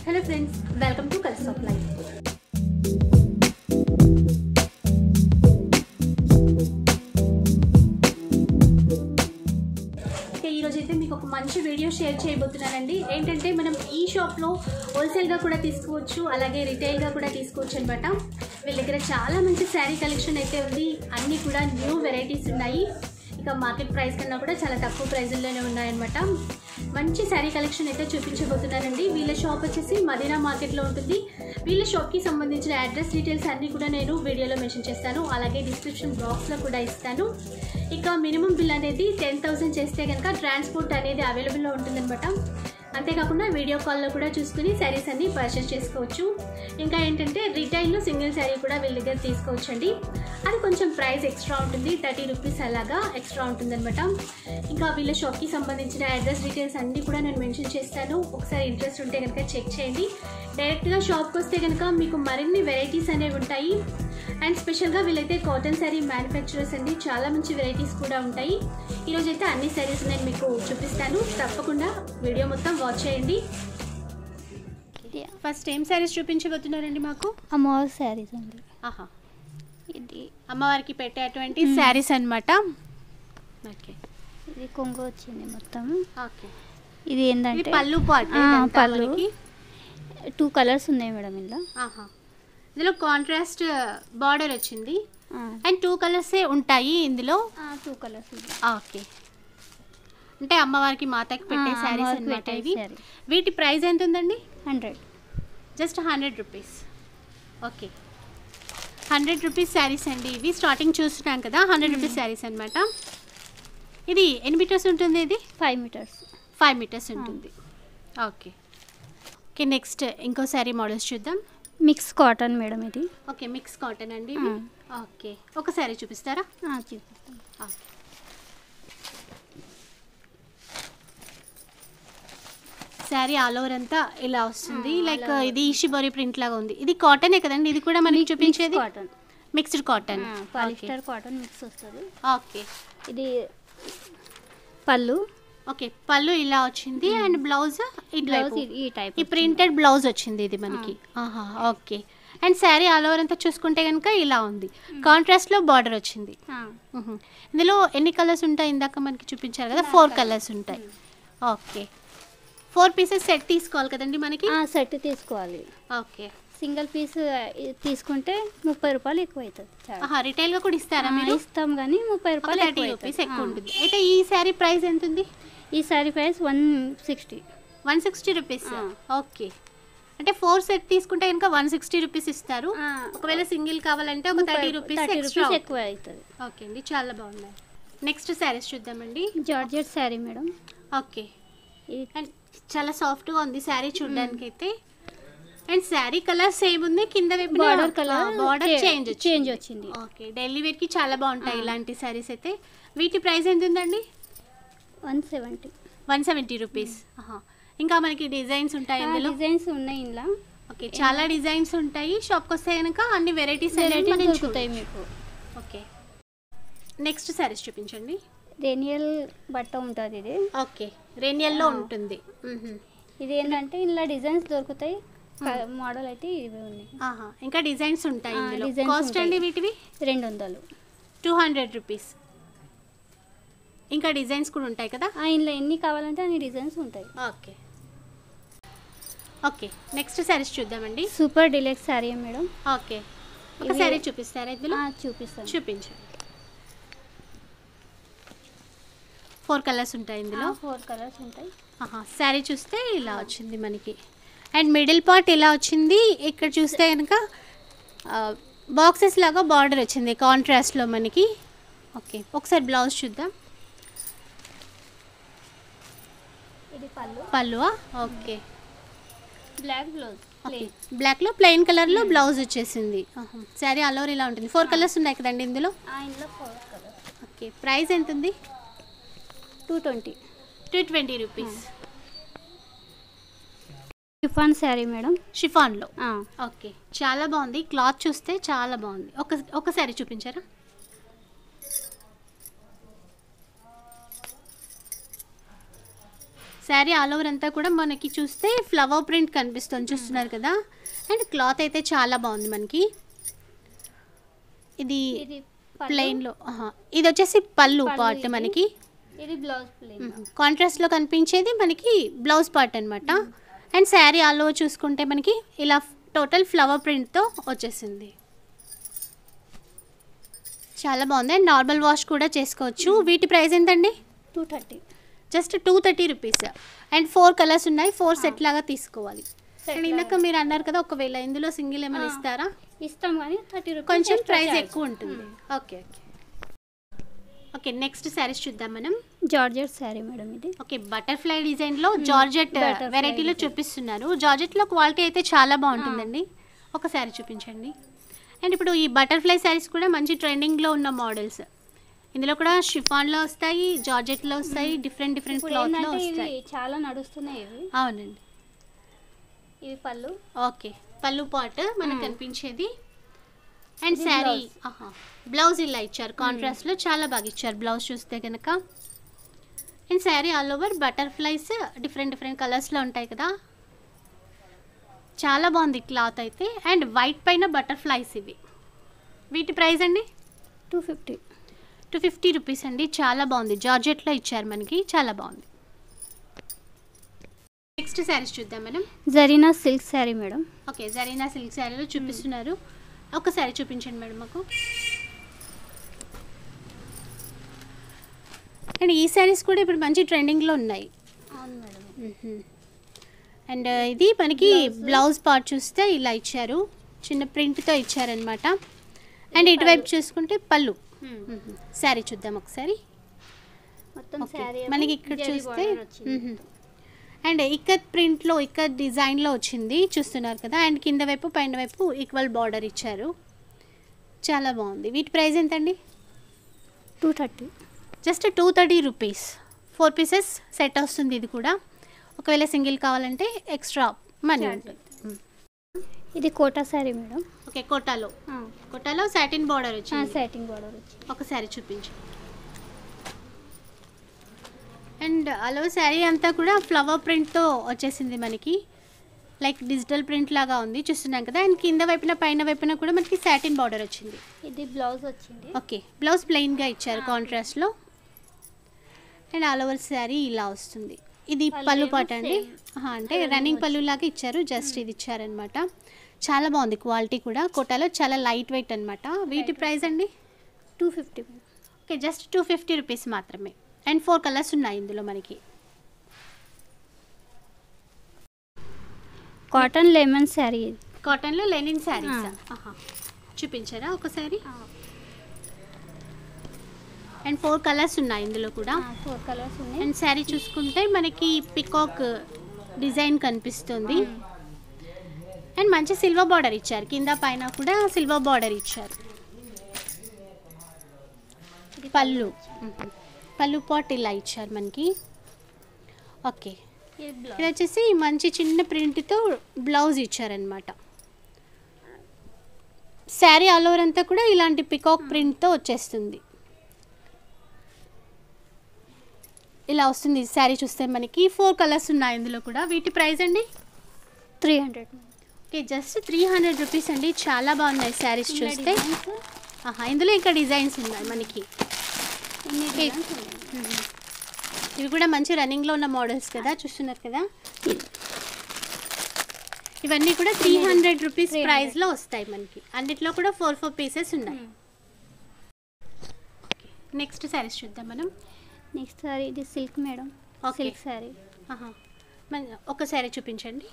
Hello friends welcome to కల్స్ of life okay ఈరోజు అయితే మీకు ఒక మంచి వీడియో షేర్ చేయబోతున్నానండి ఏంటంటే మనం ఈ షాప్లో హోల్సేల్గా కూడా తీసుకోవచ్చు అలాగే రిటైల్గా కూడా తీసుకోవచ్చు అనమాట వీళ్ళ దగ్గర చాలా మంచి శారీ కలెక్షన్ అయితే ఉంది అన్నీ కూడా న్యూ వెరైటీస్ ఉన్నాయి ఇక మార్కెట్ ప్రైస్ కన్నా కూడా చాలా తక్కువ ప్రైజుల్లోనే ఉన్నాయన్నమాట మంచి శారీ కలెక్షన్ అయితే చూపించబోతున్నానండి వీళ్ళ షాప్ వచ్చేసి మదీనా మార్కెట్లో ఉంటుంది వీళ్ళ షాప్కి సంబంధించిన అడ్రస్ డీటెయిల్స్ అన్నీ కూడా నేను వీడియోలో మెన్షన్ చేస్తాను అలాగే డిస్క్రిప్షన్ బాక్స్లో కూడా ఇస్తాను ఇక మినిమం బిల్ అనేది టెన్ థౌసండ్ చేస్తే కనుక ట్రాన్స్పోర్ట్ అనేది అవైలబుల్లో ఉంటుందన్నమాట అంతేకాకుండా వీడియో కాల్లో కూడా చూసుకుని శారీస్ అన్ని పర్చేస్ చేసుకోవచ్చు ఇంకా ఏంటంటే రిటైల్లో సింగిల్ శారీ కూడా వీళ్ళ దగ్గర తీసుకోవచ్చు అండి అది కొంచెం ప్రైస్ ఎక్స్ట్రా ఉంటుంది థర్టీ రూపీస్ అలాగా ఎక్స్ట్రా ఉంటుందన్నమాట ఇంకా వీళ్ళ షాప్కి సంబంధించిన అడ్రస్ డీటెయిల్స్ అన్నీ కూడా నేను మెన్షన్ చేస్తాను ఒకసారి ఇంట్రెస్ట్ ఉంటే కనుక చెక్ చేయండి డైరెక్ట్గా షాప్కి వస్తే కనుక మీకు మరిన్ని వెరైటీస్ అనేవి ఉంటాయి అండ్ స్పెషల్గా వీళ్ళైతే కాటన్ శారీ మ్యానుఫ్యాక్చరర్స్ అండి చాలా మంచి వెరైటీస్ కూడా ఉంటాయి ఈరోజు అయితే అన్ని శారీస్ నేను మీకు చూపిస్తాను తప్పకుండా వీడియో మొత్తం వాచ్ చేయండి ఫస్ట్ ఏం శారీస్ చూపించబోతున్నారండి మాకు అమ్మవారి శారీస్ అండి ఆహా ఇది అమ్మవారికి పెట్టేటువంటి శారీస్ అనమాట ఓకే ఇది కొంగు వచ్చింది మొత్తం ఓకే ఇది ఇది ఏంటంటే పళ్ళు పాట్ ఆ, పళ్ళు టూ కలర్స్ ఉన్నాయి మేడం ఇందులో ఆహా ఇందులో కాంట్రాస్ట్ బార్డర్ వచ్చింది ఆ, అండ్ టూ కలర్సే ఉంటాయి ఇందులో ఆ, టూ కలర్స్ ఉన్నాయి. ఓకే అంటే అమ్మవారికి మాతకి పెట్టే ఆ, శారీస్ అమ్మవారికి అనమాట పెట్టే ఇవి శారీ. వీటి ప్రైస్ ఎంత ఉందండి hundred just hundred rupees okay hundred rupees saris అండి ఇవి స్టార్టింగ్ చూస్తున్నాం కదా హండ్రెడ్ రూపీస్ శారీస్ అనమాట ఇది ఎన్ని మీటర్స్ ఉంటుంది ఇది ఫైవ్ మీటర్స్ ఫైవ్ మీటర్స్ ఉంటుంది ఓకే ఓకే నెక్స్ట్ ఇంకో శారీ మోడల్స్ చూద్దాం మిక్స్ కాటన్ మేడం ఇది ఓకే మిక్స్ కాటన్ అండి ఇవి. ఓకే ఒక శారీ చూపిస్తారా ఆ, చూపిస్తాను ఓకే. శారీ ఆల్ ఓవర్ అంతా ఇలా వస్తుంది లైక్ ఇది ఈషిబోరి ప్రింట్ లాగా ఉంది ఇది కాటనే కదండి ఇది కూడా మనకి చూపించేది cotton mixed cotton polyester cotton mix వస్తుంది ఓకే ఇది పళ్ళు ఓకే పళ్ళు ఇలా వచ్చింది అండ్ బ్లౌజ్ బ్లౌజ్ ఇట్లా ఈ టైప్ ఈ ప్రింటెడ్ బ్లౌజ్ వచ్చింది ఇది మనకి ఆహా okay and sari all over అంతా చూసుకుంటే కనుక ఇలా ఉంది కాంట్రాస్ట్లో బార్డర్ వచ్చింది మ్మ్. ఇందులో ఎన్ని కలర్స్ ఉంటాయి ఇందాక మనకి చూపించారు కదా ఫోర్ కలర్స్ ఉంటాయి ఓకే ఫోర్ పీసెస్ సెట్ తీసుకోవాలి కదండి మనకి సెట్ తీసుకోవాలి ఓకే సింగిల్ పీస్ తీసుకుంటే ముప్పై రూపాయలు ఎక్కువ అవుతుంది చాలా. ఆహా రిటైల్గా కూడా ఇస్తారా ఆ, మీరు ఇస్తాం కానీ ముప్పై రూపాయలు థర్టీ ఎక్కువ రూపీస్ అవుతుంది. ఎక్కువ ఆ. ఉంటుంది అయితే ఈ శారీ ప్రైస్ ఎంత ఉంది ఈ sari price one sixty one sixty rupees ఆ. ఓకే అంటే ఫోర్ సెట్ తీసుకుంటే కనుక వన్ సిక్స్టీ రూపీస్ ఇస్తారు ఆ. ఒకవేళ సింగిల్ కావాలంటే ఒక thirty rupees thirty extra rupees ఎక్కువ అవుతుంది ఓకే అండి చాలా బాగున్నాయి నెక్స్ట్ శారీస్ చూద్దామండి జార్జెట్ శారీ మేడం ఓకే ఇది అండ్ చాలా సాఫ్ట్గా ఉంది శారీ చూడడానికి అయితే అండ్ శారీ కలర్ సేమ్ ఉంది కింద వైపు border colour border change change వచ్చింది ఓకే డైలీ వేర్ కి చాలా బాగుంటాయి ఇలాంటి శారీస్ అయితే వీటి ప్రైస్ ఎంత ఉందండి one seventy one seventy rupees ఇంకా మనకి డిజైన్స్ ఉంటాయి అందులో డిజైన్స్ ఉన్నాయి ఇంట్లో ఓకే చాలా డిజైన్స్ ఉంటాయి షాప్కి వస్తే కనుక అన్ని వెరైటీస్ వెరైటీస్ అనేవి దొరుకుతాయి మీకు ఓకే నెక్స్ట్ శారీస్ చూపించండి రేనియల్ బట్ట ఉంటుంది ఇది ఓకే రెనియల్లో ఉంటుంది మ్హూ. ఇది ఏంటంటే ఇలా డిజైన్స్ దొరుకుతాయి మోడల్ అయితే ఇవి ఉన్నాయి ఆహా ఇంకా డిజైన్స్ ఉంటాయి ఆ, ఇందులో designs కాస్ట్ ఉంటాయి. అండి వీటివి రెండు వందలు టూ హండ్రెడ్ రూపీస్ ఇంకా డిజైన్స్ కూడా ఉంటాయి కదా ఆ, ఇందులో ఎన్ని కావాలంటే అన్ని డిజైన్స్ ఉంటాయి ఓకే ఓకే నెక్స్ట్ శారీస్ చూద్దామండి super deluxe sari madam okay ఒక ఇవి- శారీ చూపిస్తారా ఇందులో ఆ, చూపిస్తాను చూపించండి ఫోర్ కలర్స్ ఉంటాయి ఇందులో ఫోర్ కలర్స్ ఉంటాయి ఆహా శారీ చూస్తే ఇలా వచ్చింది మనకి అండ్ మిడిల్ పార్ట్ ఇలా వచ్చింది ఇక్కడ చూస్తే కనుక బాక్సెస్ లాగా బార్డర్ వచ్చింది కాంట్రాస్ట్లో మనకి ఓకే ఒకసారి బ్లౌజ్ చూద్దాం ఇది పళ్ళు పల్లువా ఓకే బ్లాక్ బ్లౌజ్ ఓకే బ్లాక్లో ప్లెయిన్ కలర్లో బ్లౌజ్ వచ్చేసింది శారీ ఆల్ ఓవర్ ఇలా ఉంటుంది ఫోర్ కలర్స్ ఉన్నాయి కదండి ఇందులో ఇందులో ఫోర్ కలర్స్ ఓకే ప్రైస్ ఎంత ఉంది two twenty two twenty rupees chiffon sari madam షిఫాన్లో ఆ, ఓకే చాలా బాగుంది క్లాత్ చూస్తే చాలా బాగుంది ఒక ఒక శారీ చూపించారా శారీ ఆల్ ఓవర్ అంతా కూడా మనకి చూస్తే ఫ్లవర్ ప్రింట్ కనిపిస్తుంది చూస్తున్నారు కదా అండ్ క్లాత్ అయితే చాలా బాగుంది మనకి ఇది ఇది పళ్ళు, ప్లెయిన్లో ఇది వచ్చేసి పళ్ళు పళ్ళు పార్ట్ ఇది. మనకి ఇది బ్లౌజ్ ప్లెయిన్ కాంట్రాస్ట్లో కనిపించేది మనకి బ్లౌజ్ పార్ట్ అనమాట అండ్ శారీ ఆల్ ఓవర్ చూసుకుంటే మనకి ఇలా టోటల్ ఫ్లవర్ ప్రింట్తో వచ్చేసింది చాలా బాగుంది అండ్ నార్మల్ వాష్ కూడా చేసుకోవచ్చు వీటి ప్రైస్ ఎంతండి two thirty just two thirty rupees and four colours ఉన్నాయి ఫోర్ సెట్ లాగా తీసుకోవాలి Set అండ్ ఇందాక మీరు అన్నారు కదా ఒకవేళ ఇందులో సింగిల్ ఏమైనా ఆ. ఇస్తారా ఇస్తాం కానీ థర్టీ రూపీస్ కొంచెం extra ప్రైస్ charge. ఎక్కువ ఉంటుంది okay okay okay next sarees చూద్దాం మనం జార్జెట్ శారీ మేడం ఇది ఓకే బటర్ఫ్లై డిజైన్ లో జార్జెట్ butterfly వెరైటీలో design. చూపిస్తున్నారు జార్జెట్ లో క్వాలిటీ అయితే చాలా బాగుంటుందండి ఒక శారీ చూపించండి అండ్ ఇప్పుడు ఈ బటర్ఫ్లై శారీస్ కూడా మంచి ట్రెండింగ్ లో ఉన్న మోడల్స్ ఇందులో కూడా షిఫాన్ లో వస్తాయి జార్జెట్ లో వస్తాయి డిఫరెంట్ డిఫరెంట్ ఇప్పుడు క్లాత్ లో ఏంటంటే ఇవి వస్తాయి చాలా నడుస్తున్నాయి ఇవి అవునండి ఇవి పళ్ళు ఓకే పళ్ళు పాట్ మనకు మ్మ్. కనిపించేది అండ్ ఇది శారీ blouse. బ్లౌజ్ ఇలా ఇచ్చారు కాంట్రాస్ట్ లో చాలా బాగా ఇచ్చారు బ్లౌజ్ చూస్తే కనుక and sari all over butterflies different different colours లో ఉంటాయి కదా చాలా బాగుంది క్లాత్ అయితే అండ్ వైట్ పైన బటర్ఫ్లైస్ ఇవి వీటి ప్రైస్ అండి two fifty two fifty rupees అండి చాలా బాగుంది జార్జెట్లో ఇచ్చారు మనకి చాలా బాగుంది నెక్స్ట్ శారీస్ చూద్దాం మనం Zarina silk sari madam okay Zarina silk శారీలో చూపిస్తున్నారు ఒక శారీ చూపించండి మేడం మాకు అండ్ ఈ శారీస్ కూడా ఇప్పుడు మంచి ట్రెండింగ్లో ఉన్నాయి అవును మేడం అండ్ ఇది మనకి బ్లౌజ్ పార్ట్ చూస్తే ఇలా ఇచ్చారు చిన్న ప్రింట్తో ఇచ్చారనమాట అండ్ ఇటువైపు చూసుకుంటే పళ్ళు శారీ చూద్దాం ఒకసారి మొత్తం ఓకే. శారీ మనకి ఇక్కడ చూస్తే అండ్ ఇక్కత్ ప్రింట్లో ఇక్కత్ డిజైన్లో వచ్చింది చూస్తున్నారు కదా అండ్ కింద వైపు పైన వైపు ఈక్వల్ బార్డర్ ఇచ్చారు చాలా బాగుంది వీటి ప్రైస్ ఎంతండి two thirty just two thirty rupees four pieces set వస్తుంది ఇది కూడా ఒకవేళ సింగిల్ కావాలంటే ఎక్స్ట్రా మనీ Charge. ఉంటుంది మ్మ్. ఇది కోటా శారీ మేడం ఓకే కోటాలో కోటాలో సాటిన్ బార్డర్ వచ్చింది సెట్టింగ్ బార్డర్ వచ్చి ఒకసారి చూపించు అండ్ అలో శారీ అంతా కూడా ఫ్లవర్ ప్రింట్తో వచ్చేసింది మనకి లైక్ డిజిటల్ ప్రింట్ లాగా ఉంది చూస్తున్నాం కదా అండ్ కింద వైపున పైన వైపున కూడా మనకి సాటిన్ బార్డర్ వచ్చింది ఇది బ్లౌజ్ వచ్చింది ఓకే బ్లౌజ్ ప్లెయిన్గా ఇచ్చారు కాంట్రాస్ట్లో అండ్ ఆల్ ఓవర్ శారీ ఇలా వస్తుంది ఇది పళ్ళు పళ్ళు ఏమో పాట అండి same. ఆహా, అంటే రన్నింగ్ పళ్ళు లాగా ఇచ్చారు జస్ట్ ఇది ఇచ్చారనమాట చాలా బాగుంది క్వాలిటీ కూడా కోటాలో చాలా లైట్ వెయిట్ అనమాట వీటి ప్రైస్ అండి two fifty madam okay just two fifty rupees మాత్రమే అండ్ ఫోర్ కలర్స్ ఉన్నాయి ఇందులో మనకి కాటన్ లెమన్ శారీ ఇది కాటన్లో లెనిన్ శారీస్ ఆ. చూపించారా ఒకసారి అండ్ ఫోర్ కలర్స్ ఉన్నాయి ఇందులో కూడా ఫోర్ కలర్స్ ఉన్నాయి అండ్ శారీ చూసుకుంటే మనకి పికాక్ డిజైన్ కనిపిస్తుంది అండ్ మంచి సిల్వర్ బార్డర్ ఇచ్చారు కింద పైన కూడా సిల్వర్ బార్డర్ ఇచ్చారు ఇది పళ్ళు మ్మ్. పళ్ళు పాట్ ఇలా ఇచ్చారు మనకి ఓకే ఇది ఇది బ్లౌజ్ వచ్చేసి మంచి చిన్న ప్రింట్తో బ్లౌజ్ ఇచ్చారనమాట శారీ ఆల్ ఓవర్ అంతా కూడా ఇలాంటి పికాక్ ప్రింట్తో వచ్చేస్తుంది ఇలా వస్తుంది శారీ చూస్తే మనకి ఫోర్ కలర్స్ ఉన్నాయి ఇందులో కూడా వీటి ప్రైస్ అండి three hundred okay just three hundred rupees అండి చాలా బాగున్నాయి శారీస్ చూస్తే ఆహా ఇందులో ఇంకా డిజైన్స్ ఉన్నాయి మనకి Okay. ఇవి కూడా మంచి రన్నింగ్లో ఉన్న మోడల్స్ కదా చూస్తున్నారు కదా ఇవన్నీ కూడా త్రీ హండ్రెడ్ రూపీస్ 300. ప్రైస్లో వస్తాయి మనకి అన్నిట్లో కూడా ఫోర్ ఫోర్ పీసెస్ ఉన్నాయి నెక్స్ట్ శారీస్ చూద్దాం మనం నెక్స్ట్ సారీ ఇది silk madam Okay. Silk sari ఆహా. మన ఒక శారీ చూపించండి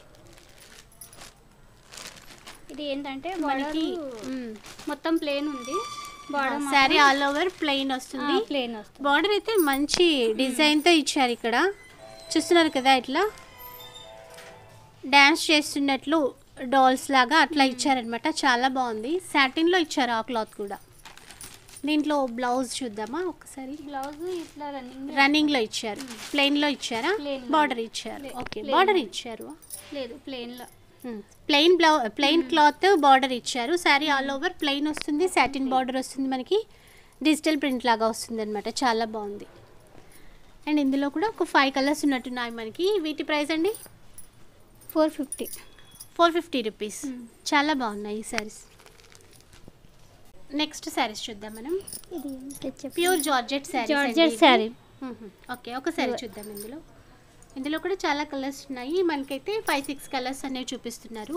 ఇది ఏంటంటే మనకి బార్డర్ మొత్తం ప్లేన్ ఉంది border sari all over plain వస్తుంది ప్లేన్ వస్తుంది బార్డర్ అయితే మంచి డిజైన్తో ఇచ్చారు ఇక్కడ చూస్తున్నారు కదా ఇట్లా డ్యాన్స్ చేస్తున్నట్లు డాల్స్ లాగా అట్లా ఇచ్చారనమాట చాలా బాగుంది సాటిన్లో ఇచ్చారు ఆ క్లాత్ కూడా దీంట్లో బ్లౌజ్ చూద్దామా ఒకసారి బ్లౌజ్ ఇట్లా రన్నింగ్ రన్నింగ్లో ఇచ్చారు ప్లెయిన్లో ఇచ్చారా Plain లో. బార్డర్ ఇచ్చారు Plain- ఓకే plain బార్డర్ లో. ఇచ్చారు లేదు ప్లేన్ లో ప్లెయిన్ బ్లౌ ప్లెయిన్ క్లాత్ బార్డర్ ఇచ్చారు శారీ ఆల్ ఓవర్ ప్లెయిన్ వస్తుంది సాటిన్ బార్డర్ వస్తుంది మనకి డిజిటల్ ప్రింట్ లాగా వస్తుంది అనమాట చాలా బాగుంది అండ్ ఇందులో కూడా ఒక ఫైవ్ కలర్స్ ఉన్నట్టున్నాయి మనకి వీటి ప్రైస్ అండి four fifty four fifty rupees Hmm. చాలా బాగున్నాయి ఈ శారీస్ నెక్స్ట్ శారీస్ చూద్దాం మనం ఇది pure georgette sari georgette sari okay ఒక శారీ చూద్దాం ఇందులో ఇందులో కూడా చాలా కలర్స్ ఉన్నాయి మనకైతే ఫైవ్ సిక్స్ కలర్స్ అనేవి చూపిస్తున్నారు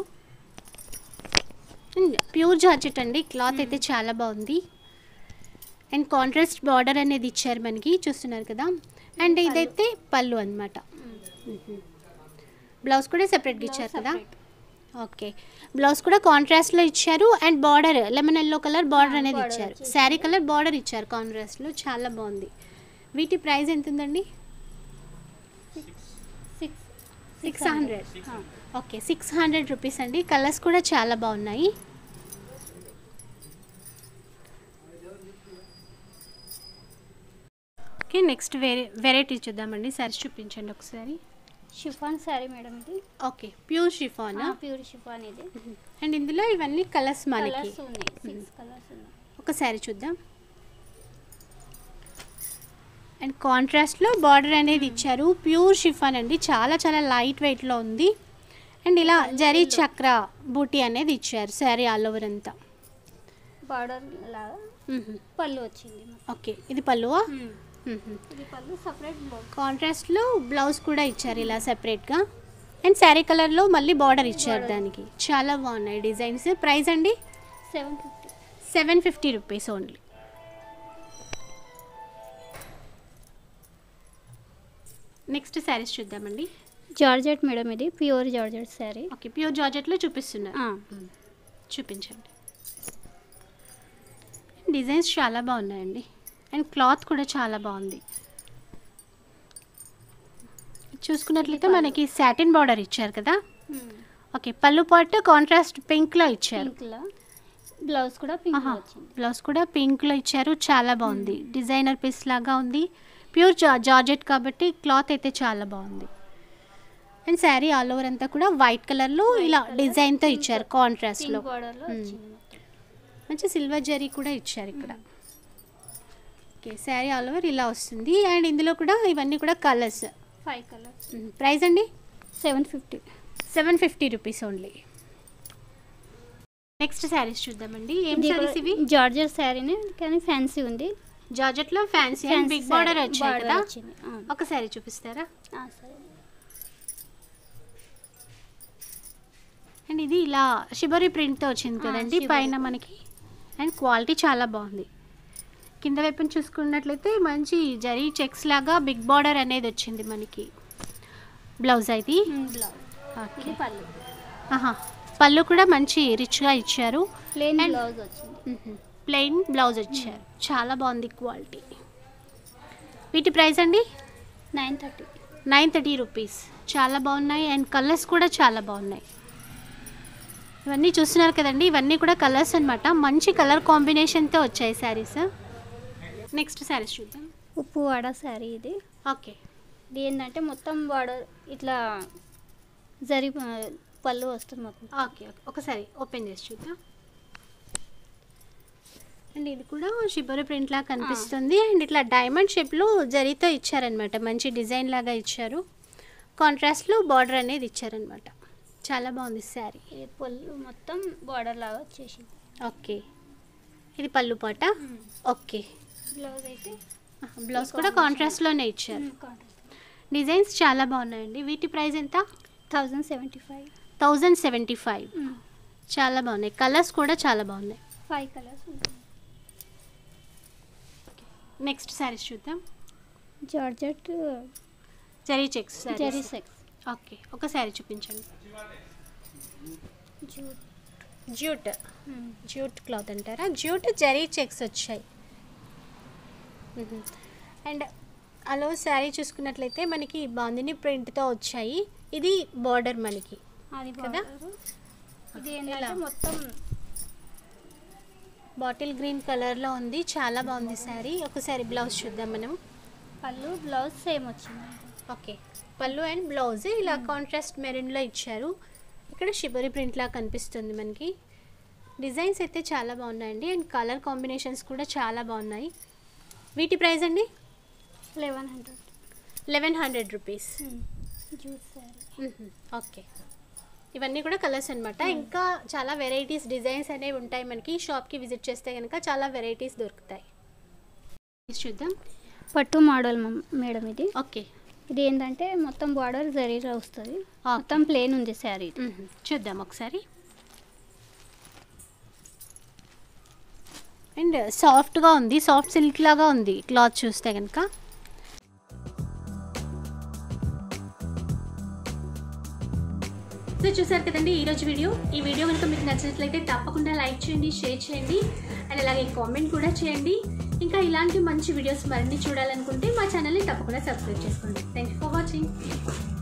ప్యూర్ జార్జెట్ అండి క్లాత్ అయితే చాలా బాగుంది అండ్ కాంట్రాస్ట్ బార్డర్ అనేది ఇచ్చారు మనకి చూస్తున్నారు కదా అండ్ ఇదైతే పళ్ళు అనమాట బ్లౌజ్ కూడా సెపరేట్గా ఇచ్చారు కదా ఓకే బ్లౌజ్ కూడా కాంట్రాస్ట్లో ఇచ్చారు and border lemon yellow colour border అనేది border ఇచ్చారు వచ్చేసి. శారీ కలర్ బార్డర్ ఇచ్చారు కాంట్రాస్ట్లో చాలా బాగుంది వీటి ప్రైస్ ఎంత ఉందండి six six hundred okay six hundred rupees అండి కలర్స్ కూడా చాలా బాగున్నాయి ఓకే నెక్స్ట్ వేరే వెరైటీ చూద్దామండి సారీస్ చూపించండి ఒకసారి షిఫాన్ శారీ మేడం ఇది okay pure chiffon pure chiffon ఇది అండ్ ఇందులో ఇవన్నీ కలర్స్ మనకి కలర్స్ ఉన్నాయి సిక్స్ కలర్స్ ఉన్నాయి ఒక శారీ చూద్దాం అండ్ కాంట్రాస్ట్లో బార్డర్ అనేది ఇచ్చారు ప్యూర్ షిఫాన్ అండి చాలా చాలా లైట్ వెయిట్లో ఉంది అండ్ ఇలా జరీ చక్ర బూటీ అనేది ఇచ్చారు శారీ ఆల్ ఓవర్ అంతా బార్డర్ లాగా పళ్ళు వచ్చింది ఓకే ఇది పళ్ళువా ఇది పళ్ళు సపరేట్ బ్లౌజ్ కాంట్రాస్ట్లో బ్లౌజ్ కూడా ఇచ్చారు ఇలా సెపరేట్గా అండ్ శారీ కలర్లో మళ్ళీ బార్డర్ ఇచ్చారు Border. దానికి చాలా బాగున్నాయి డిజైన్స్ ప్రైస్ అండి seven fifty seven fifty rupees only next saris చూద్దామండి జార్జెట్ మేడం ఇది pure georgette sari okay pure జార్జెట్లో చూపిస్తున్నారు చూపించండి డిజైన్స్ చాలా బాగున్నాయండి అండ్ క్లాత్ కూడా చాలా బాగుంది చూసుకున్నట్లయితే మనకి సాటిన్ బార్డర్ ఇచ్చారు కదా ఓకే పళ్ళు పాటు కాంట్రాస్ట్ పింక్లో ఇచ్చారు పింక్లో బ్లౌజ్ కూడా పింక్ ఆహా, వచ్చింది బ్లౌజ్ కూడా పింక్లో ఇచ్చారు చాలా బాగుంది డిజైనర్ పీస్ లాగా ఉంది ప్యూర్ జా జార్జెట్ కాబట్టి క్లాత్ అయితే చాలా బాగుంది అండ్ శారీ ఆల్ ఓవర్ అంతా కూడా వైట్ కలర్లో ఇలా colour, డిజైన్తో pink- ఇచ్చారు కాంట్రాస్ట్లో పింక్ బార్డర్లో Hmm. వచ్చింది మంచి సిల్వర్ జరీ కూడా ఇచ్చారు ఇక్కడ ఓకే శారీ ఆల్ ఓవర్ ఇలా వస్తుంది అండ్ ఇందులో కూడా ఇవన్నీ కూడా కలర్స్ ఫైవ్ కలర్స్ ప్రైస్ అండి seven fifty seven fifty rupees only next saris చూద్దామండి ఏం శారీస్ ఇవి జార్జెట్ శారీనే కానీ ఫ్యాన్సీ ఉంది జార్జెట్లో fancy and Fancy big border saree. వచ్చాయి Border కదా వచ్చింది. ఆ. ఒక శారీ చూపిస్తారా ఆ, సరే అండ్ ఇది ఇలా షిబరి ప్రింట్తో వచ్చింది ఆ, కదండి shibori పైన print. మనకి అండ్ క్వాలిటీ చాలా బాగుంది కింద వైపున చూసుకున్నట్లయితే మంచి జరీ చెక్స్ లాగా బిగ్ బార్డర్ అనేది వచ్చింది మనకి బ్లౌజ్ అయితే బ్లౌజ్ ఓకే ఇది పళ్ళు ఆహా పళ్ళు కూడా మంచి రిచ్గా ఇచ్చారు ప్లెయిన్ And- బ్లౌజ్ వచ్చింది ప్లెయిన్ బ్లౌజ్ ఇచ్చారు చాలా బాగుంది క్వాలిటీ వీటి ప్రైస్ అండి nine thirty nine thirty rupees చాలా బాగున్నాయి అండ్ కలర్స్ కూడా చాలా బాగున్నాయి ఇవన్నీ చూస్తున్నారు కదండి ఇవన్నీ కూడా కలర్స్ అన్నమాట మంచి కలర్ కాంబినేషన్తో వచ్చాయి శారీస్ నెక్స్ట్ శారీస్ చూద్దాం ఉప్పు వాడ శారీ ఇది ఓకే ఇది ఏంటంటే మొత్తం బార్డర్ ఇట్లా జరి పళ్ళు వస్తుంది మొత్తం ఓకే ఓకే ఒకసారి ఓపెన్ చేసి చూద్దాం అండ్ ఇది కూడా షిబరి ప్రింట్ లాగా కనిపిస్తుంది అండ్ ఇట్లా డైమండ్ షేప్లో జరీతో ఇచ్చారనమాట మంచి డిజైన్ లాగా ఇచ్చారు కాంట్రాస్ట్లో బార్డర్ అనేది ఇచ్చారనమాట చాలా బాగుంది శారీ ఇది పళ్ళు మొత్తం బార్డర్ లాగా వచ్చేసింది ఓకే ఇది పళ్ళు పాట ఓకే బ్లౌజ్ అయితే బ్లౌజ్ కూడా కాంట్రాస్ట్లోనే ఇచ్చారు డిజైన్స్ చాలా బాగున్నాయండి వీటి ప్రైస్ ఎంత thousand seventy five thousand seventy five చాలా బాగున్నాయి కలర్స్ కూడా చాలా బాగున్నాయి ఫైవ్ కలర్స్ ఉంటాయి నెక్స్ట్ శారీస్ చూద్దాం georgette zari checks zari checks okay ఒక శారీ చూపించండి జూట్ జ్యూట్ జ్యూట్ క్లాత్ అంటారా జ్యూట్ జరీ చెక్స్ వచ్చాయి అండ్ అలో శారీ చూసుకున్నట్లయితే మనకి బాందిని ప్రింట్తో వచ్చాయి ఇది బార్డర్ మనకి అది కదా? border. ఇది ఏంటంటే ఇలా. మొత్తం బాటిల్ గ్రీన్ కలర్లో ఉంది చాలా బాగుంది శారీ ఒకసారి బ్లౌజ్ చూద్దాం మనం పళ్ళు బ్లౌజ్ సేమ్ వచ్చింది ఓకే పళ్ళు అండ్ బ్లౌజ్ ఇలా కాంట్రాస్ట్ మెరూన్లో ఇచ్చారు ఇక్కడ షిబరి ప్రింట్ లా కనిపిస్తుంది మనకి డిజైన్స్ అయితే చాలా బాగున్నాయండి అండ్ కలర్ కాంబినేషన్స్ కూడా చాలా బాగున్నాయి వీటి ప్రైస్ అండి eleven hundred eleven hundred rupees jute sari okay ఇవన్నీ కూడా కలర్స్ అన్నమాట ఇంకా చాలా వెరైటీస్ డిజైన్స్ అనేవి ఉంటాయి మనకి షాప్కి విజిట్ చేస్తే కనుక చాలా వెరైటీస్ దొరుకుతాయి ఇది చూద్దాం పట్టు మోడల్ మ- మేడం ఇది ఓకే ఇది ఏంటంటే మొత్తం బార్డర్ జరీగా వస్తుంది మొత్తం ప్లేన్ ఉంది శారీ ఇది. మ్మ్. చూద్దాం ఒకసారి అండ్ సాఫ్ట్గా ఉంది సాఫ్ట్ సిల్క్ లాగా ఉంది క్లాత్ చూస్తే కనుక సో చూసారు కదండి ఈరోజు వీడియో ఈ వీడియో కనుక మీకు నచ్చినట్లయితే తప్పకుండా లైక్ చేయండి షేర్ చేయండి అండ్ అలాగే కామెంట్ కూడా చేయండి ఇంకా ఇలాంటి మంచి వీడియోస్ మరిన్ని చూడాలనుకుంటే మా ఛానల్ని తప్పకుండా సబ్స్క్రైబ్ చేసుకోండి థ్యాంక్ యూ ఫర్ వాచింగ్